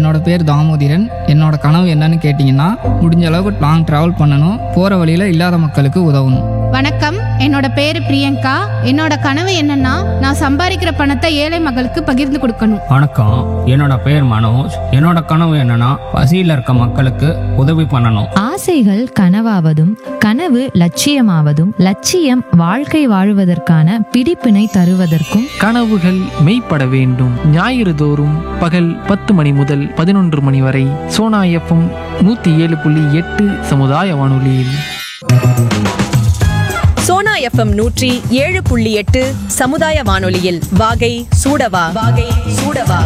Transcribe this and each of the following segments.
என்னோட பேர் தாமோதிரன் என்னோட கனவு என்னன்னு கேட்டிங்கன்னா முடிஞ்ச அளவுக்கு லாங் ட்ராவல் பண்ணணும் போகிற வழியில் இல்லாத மக்களுக்கு உதவணும் வணக்கம் என்னோட பேரு பிரியங்கா என்னோட கனவு என்னன்னா நான் சம்பாதிக்கிற பணத்தை ஏழை மக்களுக்கு பகிர்ந்து கொடுக்கணும் வணக்கம் என்னோட பேர் மனோஜ் என்னோட கனவு என்னன்னா பசியில் இருக்க மக்களுக்கு உதவி பண்ணணும் ஆசைகள் கனவாவதும் கனவு லட்சியமாவதும் லட்சியம் வாழ்க்கை வாழுவதற்கான பிடிப்பினை தருவதற்கும் கனவுகள் மெய்ப்பட வேண்டும் ஞாயிறு தோறும் பகல் பத்து மணி முதல் பதினொன்று மணி வரை சோனா எஃப்எம் நூற்றி ஏழு புள்ளி எட்டு சமுதாய வானொலியில் சோனா எஃப்எம் நூற்றி ஏழு புள்ளி எட்டு சமுதாய வானொலியில் வாகை சூடவா வாகை சூடவா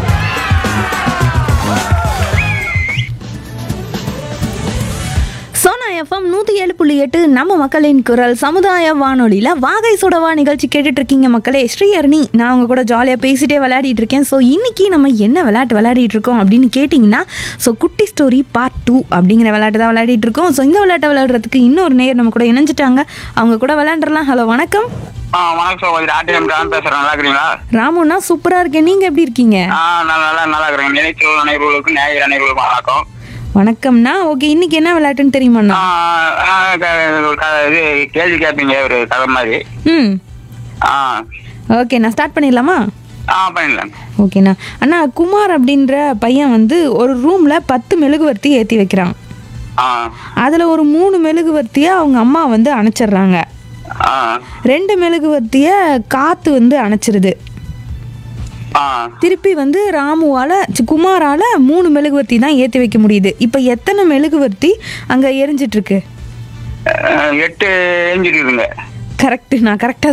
சோனா எஃப்எம் நூற்றி ஏழு புள்ளி எட்டு நம்ம மக்களின் குரல் சமுதாய வானொலியில் வாகை சுடவா நிகழ்ச்சி கேட்டுட்டு இருக்கீங்க மக்களே ஸ்ரீஹரணி நான் உங்க கூட ஜாலியாக பேசிட்டே விளையாடிட்டு இருக்கேன் ஸோ இன்னைக்கு நம்ம என்ன விளையாட்டு விளையாடிட்டு இருக்கோம் அப்படின்னு கேட்டிங்கன்னா ஸோ குட்டி ஸ்டோரி பார்ட் டூ அப்படிங்கிற விளையாட்டு தான் விளையாடிட்டு இருக்கோம் ஸோ இந்த விளையாட்டை விளையாடுறதுக்கு இன்னொரு நேர் நம்ம கூட இணைஞ்சிட்டாங்க அவங்க கூட விளையாண்டுறலாம் ஹலோ வணக்கம் ஆ வணக்கம் சகோதரி ஆர்டிஎம் ராம் பேசுறேன் நல்லா இருக்கிறீங்களா ராமுண்ணா சூப்பராக இருக்கேன் நீங்கள் எப்படி இருக்கீங்க ஆ நான் நல்லா நல்லா இருக்கிறேன் நினைச்சல் அனைவர்களுக்கும் ஞாயிறு அனைவர்களுக்கும் வணக்கம் வணக்கம்ண்ணா ஓகே இன்னைக்கு என்ன விளையாட்டுன்னு தெரியுமாண்ணா ஆ, ஆ, க- ஒரு க- இது கேள்வி கேட்பீங்க ஒரு கதை மாதிரி ம் ஆ ஓகே நான் ஸ்டார்ட் பண்ணிடலாமா ஆ பண்ணிடலாம் ஓகேண்ணா அண்ணா குமார் அப்படின்ற பையன் வந்து ஒரு ரூமில் பத்து மெழுகுவர்த்தி ஏற்றி வைக்கிறான் ஆ அதில் ஒரு மூணு மெழுகுவர்த்தியை அவங்க அம்மா வந்து அணைச்சிடுறாங்க ஆ ரெண்டு மெழுகுவர்த்தியை காற்று வந்து அணைச்சிருது ஆ திருப்பி வந்து ராமுவால் சி, குமாரால் மூணு மெழுகுவர்த்தி தான் ஏற்றி வைக்க முடியுது இப்போ எத்தனை மெழுகுவர்த்தி அங்கே எரிஞ்சிட்ருக்கு அஹ், எட்டு எஞ்சிருக்குதுங்க கரெக்டு நான் கரெக்டாக